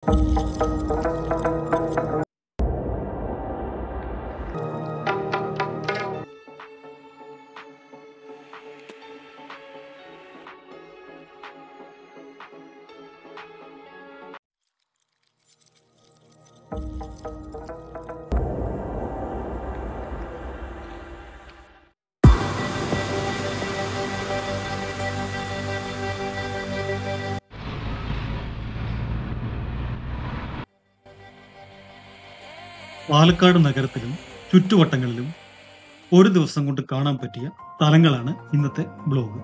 പാലക്കാട് നഗരത്തിലും ചുറ്റുവട്ടങ്ങളിലും ഒരു ദിവസം കൊണ്ട് കാണാൻ പറ്റിയ സ്ഥലങ്ങളാണ് ഇന്നത്തെ ബ്ലോഗ്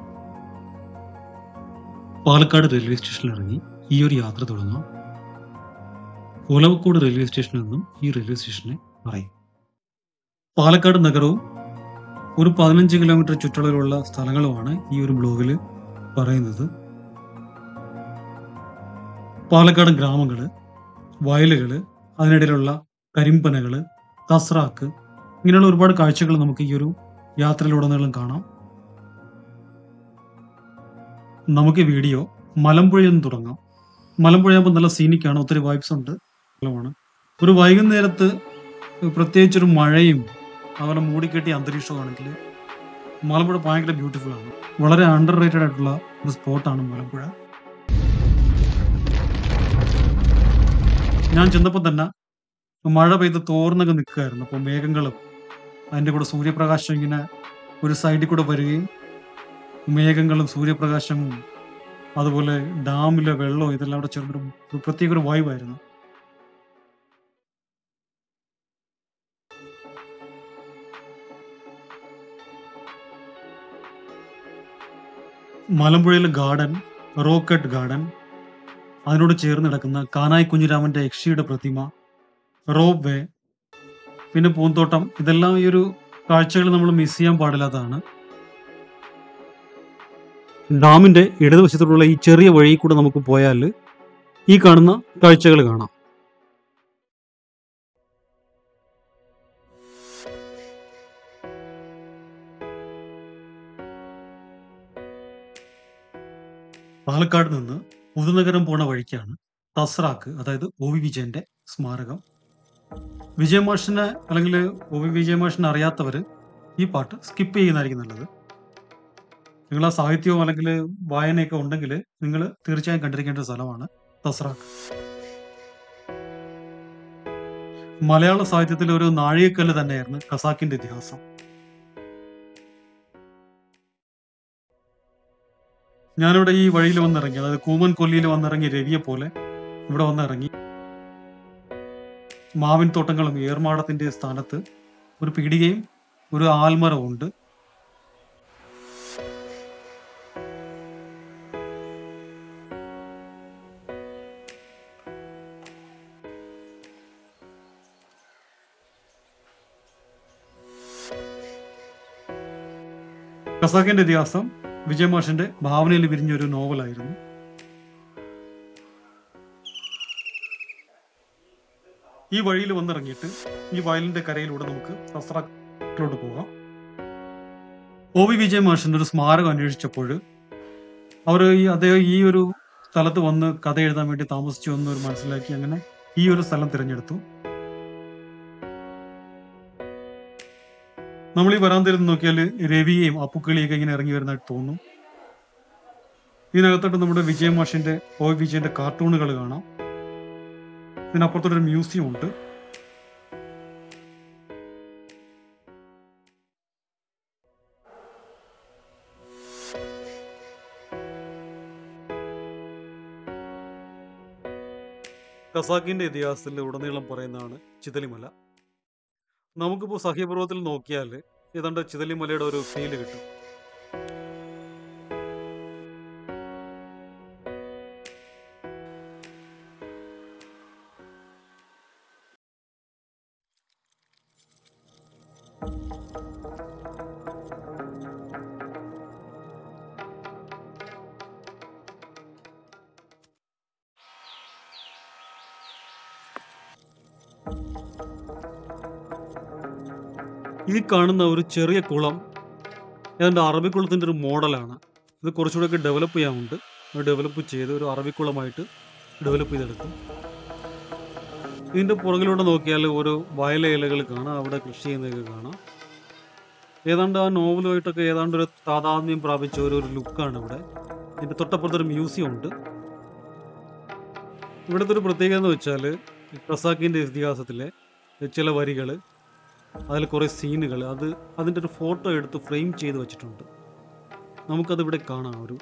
പാലക്കാട് റെയിൽവേ സ്റ്റേഷനിൽ ഇറങ്ങി ഈ ഒരു യാത്ര തുടങ്ങാം ഒലവക്കോട് റെയിൽവേ സ്റ്റേഷനിൽ നിന്നും ഈ റെയിൽവേ സ്റ്റേഷനെ പറയും പാലക്കാട് നഗരവും ഒരു പതിനഞ്ച് കിലോമീറ്റർ ചുറ്റളവിലുള്ള സ്ഥലങ്ങളുമാണ് ഈ ഒരു ബ്ലോഗിൽ പറയുന്നത് പാലക്കാട് ഗ്രാമങ്ങള് വയലുകള് അതിനിടയിലുള്ള കരിമ്പനകള് തസ്രാക്ക് ഇങ്ങനെയുള്ള ഒരുപാട് കാഴ്ചകൾ നമുക്ക് ഈ ഒരു യാത്രയിലുടനീളം കാണാം നമുക്ക് ഈ വീഡിയോ മലമ്പുഴയിൽ നിന്ന് തുടങ്ങാം മലമ്പുഴയാകുമ്പോൾ നല്ല സീനിക്കാണ് ഒത്തിരി വൈബ്സ് ഉണ്ട് സ്ഥലമാണ് ഒരു വൈകുന്നേരത്ത് പ്രത്യേകിച്ചൊരു മഴയും അതുപോലെ മൂടിക്കെട്ടിയ അന്തരീക്ഷമാണെങ്കിൽ മലമ്പുഴ ഭയങ്കര ബ്യൂട്ടിഫുൾ ആണ് വളരെ അണ്ടർ റേറ്റഡ് ആയിട്ടുള്ള ഒരു സ്പോട്ടാണ് മലമ്പുഴ ഞാൻ ചെന്നപ്പോൾ തന്നെ മഴ പെയ്ത് തോർന്നൊക്കെ നിൽക്കുകയായിരുന്നു അപ്പോൾ മേഘങ്ങളും അതിൻ്റെ കൂടെ സൂര്യപ്രകാശം ഇങ്ങനെ ഒരു സൈഡിൽ കൂടെ വരികയും മേഘങ്ങളും സൂര്യപ്രകാശവും അതുപോലെ ഡാമിലെ വെള്ളവും ഇതെല്ലാം കൂടെ ചേർന്നൊരു ഒരു പ്രത്യേക ഒരു വൈവായിരുന്നു മലമ്പുഴയിലെ ഗാർഡൻ റോക്കറ്റ് ഗാർഡൻ അതിനോട് ചേർന്ന് കിടക്കുന്ന കാനായി കുഞ്ഞിരാമന്റെ യക്ഷിയുടെ പ്രതിമ റോപ്പ് വേ പിന്നെ പൂന്തോട്ടം ഇതെല്ലാം ഈ ഒരു കാഴ്ചകൾ നമ്മൾ മിസ് ചെയ്യാൻ പാടില്ലാത്തതാണ് ഡാമിന്റെ ഇടതുവശത്തോടുള്ള ഈ ചെറിയ വഴി കൂടെ നമുക്ക് പോയാൽ ഈ കാണുന്ന കാഴ്ചകൾ കാണാം പാലക്കാട് നിന്ന് പുതുനഗരം പോണ വഴിക്കാണ് തസ്രാക്ക് അതായത് ഒ വി വിജയന്റെ സ്മാരകം വിജയമാഷിനെ അല്ലെങ്കിൽ ഒ വി വിജയമാഷിനെ അറിയാത്തവർ ഈ പാട്ട് സ്കിപ്പ് ചെയ്യുന്നതായിരിക്കും നല്ലത് നിങ്ങൾ ആ സാഹിത്യവും അല്ലെങ്കിൽ വായനയൊക്കെ ഉണ്ടെങ്കിൽ നിങ്ങൾ തീർച്ചയായും കണ്ടിരിക്കേണ്ട ഒരു സ്ഥലമാണ് തസ്രാക്ക് മലയാള സാഹിത്യത്തിലെ ഒരു നാഴികക്കല്ല് തന്നെയായിരുന്നു ഖസാക്കിന്റെ ഇതിഹാസം ഞാനിവിടെ ഈ വഴിയിൽ വന്നിറങ്ങി അതായത് കൂമൻ കൊല്ലിയിൽ വന്നിറങ്ങി രവിയെ പോലെ ഇവിടെ വന്നിറങ്ങി മാവിൻ തോട്ടങ്ങളും ഏർമാടത്തിന്റെ സ്ഥാനത്ത് ഒരു പീടികയും ഒരു ആൽമരവും ഉണ്ട് ഖസാക്കിന്റെ ഇതിഹാസം വിജയമാഷിന്റെ ഭാവനയിൽ വിരിഞ്ഞ ഒരു നോവലായിരുന്നു ഈ വഴിയിൽ വന്നിറങ്ങിയിട്ട് ഈ വയലിന്റെ കരയിലൂടെ നമുക്ക് സസ്രാക്കിലോട്ട് പോകാം ഒ വി വിജയ മാഷിന്റെ ഒരു സ്മാരകം അന്വേഷിച്ചപ്പോൾ അവർ ഈ അദ്ദേഹം ഈ ഒരു സ്ഥലത്ത് വന്ന് കഥ എഴുതാൻ വേണ്ടി താമസിച്ചു എന്ന് ഒരു മനസ്സിലാക്കി അങ്ങനെ ഈ ഒരു സ്ഥലം തിരഞ്ഞെടുത്തു നമ്മൾ ഈ വരാന്തയിൽ നിന്ന് നോക്കിയാൽ രവിയെയും അപ്പുക്കിളിയൊക്കെ ഇങ്ങനെ ഇറങ്ങി വരുന്നതായിട്ട് തോന്നുന്നു ഇതിനകത്തോട്ട് നമ്മുടെ വിജയ മാഷിന്റെ ഒ വി വിജയന്റെ കാർട്ടൂണുകൾ കാണാം ഇതിനപ്പുറത്തൊരു മ്യൂസിയം ഉണ്ട് ഖസാക്കിന്റെ ഇതിഹാസത്തിൽ ഉടനീളം പറയുന്നതാണ് ചിതലിമല നമുക്കിപ്പോൾ സഹ്യപർവ്വത്തിൽ നോക്കിയാൽ ഏതാണ്ട് ചിതലിമലയുടെ ഒരു ഫീല് കിട്ടും ഈ കാണുന്ന ഒരു ചെറിയ കുളം ഏതാണ്ട് അറബിക്കുളത്തിൻ്റെ ഒരു മോഡലാണ് ഇത് കുറച്ചുകൂടെയൊക്കെ ഡെവലപ്പ് ചെയ്യാനുണ്ട് ഡെവലപ്പ് ചെയ്ത് ഒരു അറബിക്കുളമായിട്ട് ഡെവലപ്പ് ചെയ്തെടുക്കും ഇതിന്റെ പുറകിലൂടെ നോക്കിയാൽ ഓരോ വയല ഇലകൾ കാണാം അവിടെ കൃഷി ചെയ്യുന്നതൊക്കെ കാണാം ഏതാണ്ട് ആ നോവലുമായിട്ടൊക്കെ ഏതാണ്ട് ഒരു താതാത്മ്യം പ്രാപിച്ച ഒരു ഒരു ലുക്കാണ് ഇവിടെ ഇതിന്റെ തൊട്ടപ്പുറത്തൊരു മ്യൂസിയം ഉണ്ട് ഇവിടുത്തെ ഒരു പ്രത്യേകത എന്ന് വെച്ചാൽ ഖസാക്കിന്റെ ഇതിഹാസത്തിലെ ചില വരികൾ അതിൽ കുറേ സീനുകൾ അത് അതിൻ്റെ ഒരു ഫോട്ടോ എടുത്ത് ഫ്രെയിം ചെയ്ത് വെച്ചിട്ടുണ്ട് നമുക്കത് ഇവിടെ കാണാം ഒരു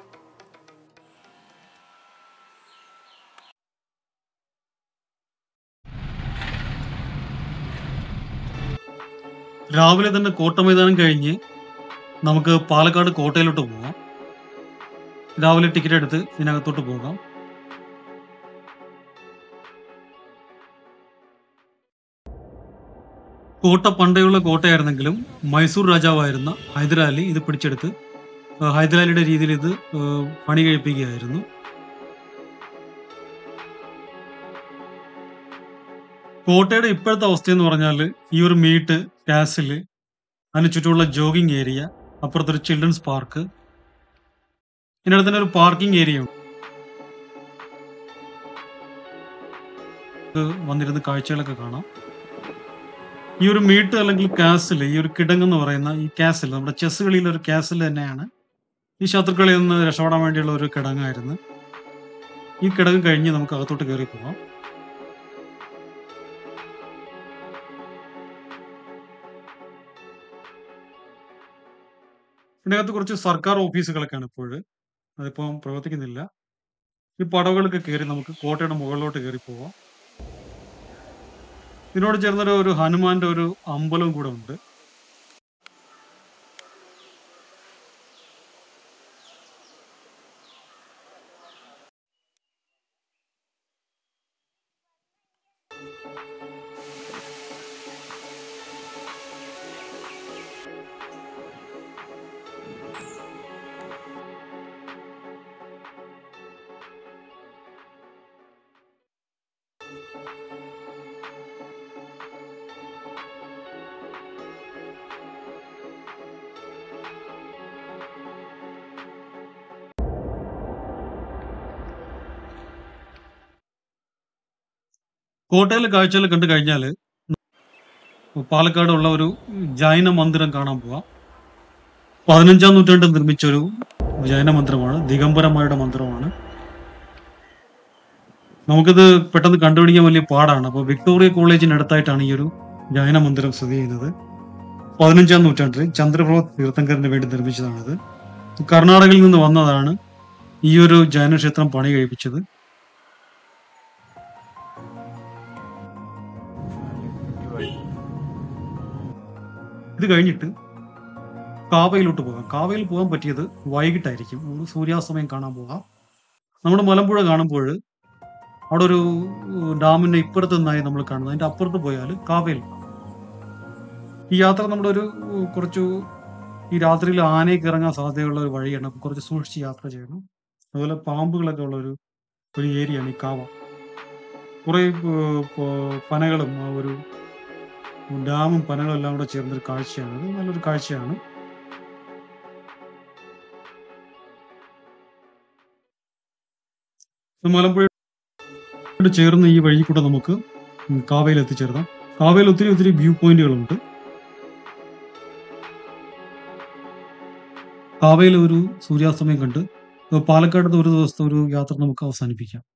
രാവിലെ തന്നെ കോട്ട മൈതാനം കഴിഞ്ഞ് നമുക്ക് പാലക്കാട് കോട്ടയിലോട്ട് പോകാം രാവിലെ ടിക്കറ്റ് എടുത്ത് ഇതിനകത്തോട്ട് പോകാം കോട്ട പണ്ടേയുള്ള കോട്ടയായിരുന്നെങ്കിലും മൈസൂർ രാജാവായിരുന്ന ഹൈദരാലി ഇത് പിടിച്ചെടുത്ത് ആ, ഹൈദരാലിയുടെ രീതിയിൽ ഇത് ആ, പണി കഴിപ്പിക്കുകയായിരുന്നു കോട്ടയുടെ ഇപ്പോഴത്തെ അവസ്ഥ എന്ന് പറഞ്ഞാൽ ഈ ഒരു മീറ്റ് കാസില് അതിന് ചുറ്റുമുള്ള ജോഗിങ് ഏരിയ അപ്പുറത്തൊരു ചിൽഡ്രൻസ് പാർക്ക് ഇതിനടുത്ത് തന്നെ ഒരു പാർക്കിംഗ് ഏരിയ ഉണ്ട് ഇത് വന്നിരുന്ന് കാഴ്ചകളൊക്കെ കാണാം ഈ ഒരു മീറ്റ് അല്ലെങ്കിൽ കാസിൽ ഈ ഒരു കിടങ്ങ് എന്ന് പറയുന്ന ഈ കാസിൽ നമ്മുടെ ചെസ് കളിയിലെ ഒരു കാസിൽ തന്നെയാണ് ഈ ശത്രുക്കളിൽ നിന്ന് രക്ഷപ്പെടാൻ വേണ്ടിയുള്ള ഒരു കിടങ്ങായിരുന്നു ഈ കിടങ്ങ് കഴിഞ്ഞ് നമുക്ക് അകത്തോട്ട് കയറി പോകാം ഇതിനകത്ത് കുറച്ച് സർക്കാർ ഓഫീസുകളൊക്കെയാണ് ഇപ്പോൾ അതിപ്പം പ്രവർത്തിക്കുന്നില്ല ഈ പടവുകളൊക്കെ കയറി നമുക്ക് കോട്ടയുടെ മുകളിലോട്ട് കയറി പോവാം ഇതിനോട് ചേർന്നൊരു ഒരു ഹനുമാന്റെ ഒരു അമ്പലവും കൂടെ ഉണ്ട് കോട്ടയിലെ കാഴ്ചകൾ കണ്ടു കഴിഞ്ഞാൽ പാലക്കാടുള്ള ഒരു ജൈന മന്ദിരം കാണാൻ പോവാം പതിനഞ്ചാം നൂറ്റാണ്ടിൽ നിർമ്മിച്ച ഒരു ജൈന മന്ദിരമാണ് ദിഗംബരമായുടെ മന്ദിരമാണ് നമുക്കിത് പെട്ടെന്ന് കണ്ടുപിടിക്കാൻ വലിയ പാടാണ് അപ്പോൾ വിക്ടോറിയ കോളേജിന് അടുത്തായിട്ടാണ് ഈ ഒരു ജൈന മന്ദിരം സ്ഥിതി ചെയ്യുന്നത് പതിനഞ്ചാം നൂറ്റാണ്ടിൽ ചന്ദ്രപ്രഭ തീർത്ഥങ്കറിന് വേണ്ടി നിർമ്മിച്ചതാണിത് കർണാടകയിൽ നിന്ന് വന്നതാണ് ഈ ഒരു ജൈന ക്ഷേത്രം പണി കഴിപ്പിച്ചത് ഇത് കഴിഞ്ഞിട്ട് കാവയിലോട്ട് പോകാം കാവയിൽ പോകാൻ പറ്റിയത് വൈകിട്ടായിരിക്കും നമുക്ക് സൂര്യാസ്തമയം കാണാൻ പോകാം നമ്മുടെ മലമ്പുഴ കാണുമ്പോൾ അവിടെ ഒരു ഡാമിന്റെ ഇപ്പുറത്ത് നിന്നായി നമ്മൾ കാണുന്നത് അതിന്റെ അപ്പുറത്ത് പോയാൽ കാവയിൽ ഈ യാത്ര നമ്മുടെ ഒരു കുറച്ചു ഈ രാത്രിയിൽ ആനയ്ക്ക് ഇറങ്ങാൻ സാധ്യതയുള്ള ഒരു വഴിയാണ് അപ്പൊ കുറച്ച് സൂക്ഷിച്ച് യാത്ര ചെയ്യണം അതുപോലെ പാമ്പുകളൊക്കെ ഉള്ള ഒരു ഒരു ഏരിയയാണ് ഈ കാവ കുറെ ഏർ, പ- പനകളും ആ ഒരു ഡാമും പനകളും എല്ലാം കൂടെ ചേർന്നൊരു കാഴ്ചയാണ് അത് നല്ലൊരു കാഴ്ചയാണ് ഇത് മലമ്പുഴയോട് ചേർന്ന് ഈ വഴി കൂടെ നമുക്ക് ഉം കാവയിൽ എത്തിച്ചേർന്നാം കാവയിൽ ഒത്തിരി ഒത്തിരി വ്യൂ പോയിന്റുകളുണ്ട് കാവയിൽ ഒരു സൂര്യാസ്തമയം കണ്ട് പാലക്കാട് ഒരു ദിവസത്തെ ഒരു യാത്ര നമുക്ക് അവസാനിപ്പിക്കാം